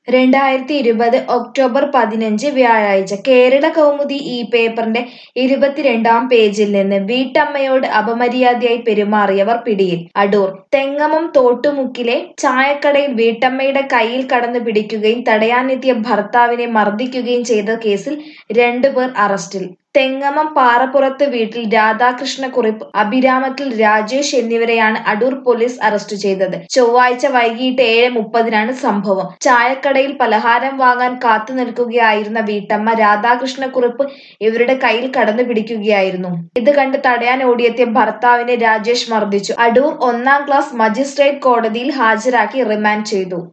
രണ്ടായിരത്തി ഇരുപത് ഒക്ടോബർ പതിനഞ്ച് വ്യാഴാഴ്ച കേരള കൗമുദി ഈ പേപ്പറിന്റെ ഇരുപത്തിരണ്ടാം പേജിൽ നിന്ന് വീട്ടമ്മയോട് അപമര്യാദയായി പെരുമാറിയവർ പിടിയിൽ അടൂർ തെങ്ങമം തോട്ടുമുക്കിലെ ചായക്കടയിൽ വീട്ടമ്മയുടെ കയ്യിൽ കടന്നു പിടിക്കുകയും തടയാനെത്തിയ ഭർത്താവിനെ മർദ്ദിക്കുകയും ചെയ്ത കേസിൽ രണ്ടുപേർ അറസ്റ്റിൽ തെങ്ങമം പാറപ്പുറത്ത് വീട്ടിൽ രാധാകൃഷ്ണക്കുറിപ്പ് അഭിരാമത്തിൽ രാജേഷ് എന്നിവരെയാണ് അടൂർ പോലീസ് അറസ്റ്റ് ചെയ്തത് ചൊവ്വാഴ്ച വൈകിട്ട് ഏഴ് മുപ്പതിനാണ് സംഭവം ചായക്കടയിൽ പലഹാരം വാങ്ങാൻ കാത്തു നിൽക്കുകയായിരുന്ന വീട്ടമ്മ രാധാകൃഷ്ണക്കുറിപ്പ് ഇവരുടെ കയ്യിൽ കടന്നു പിടിക്കുകയായിരുന്നു ഇത് കണ്ട് തടയാൻ ഓടിയെത്തിയ ഭർത്താവിനെ രാജേഷ് മർദ്ദിച്ചു അടൂർ ഒന്നാം ക്ലാസ് മജിസ്ട്രേറ്റ് കോടതിയിൽ ഹാജരാക്കി റിമാൻഡ് ചെയ്തു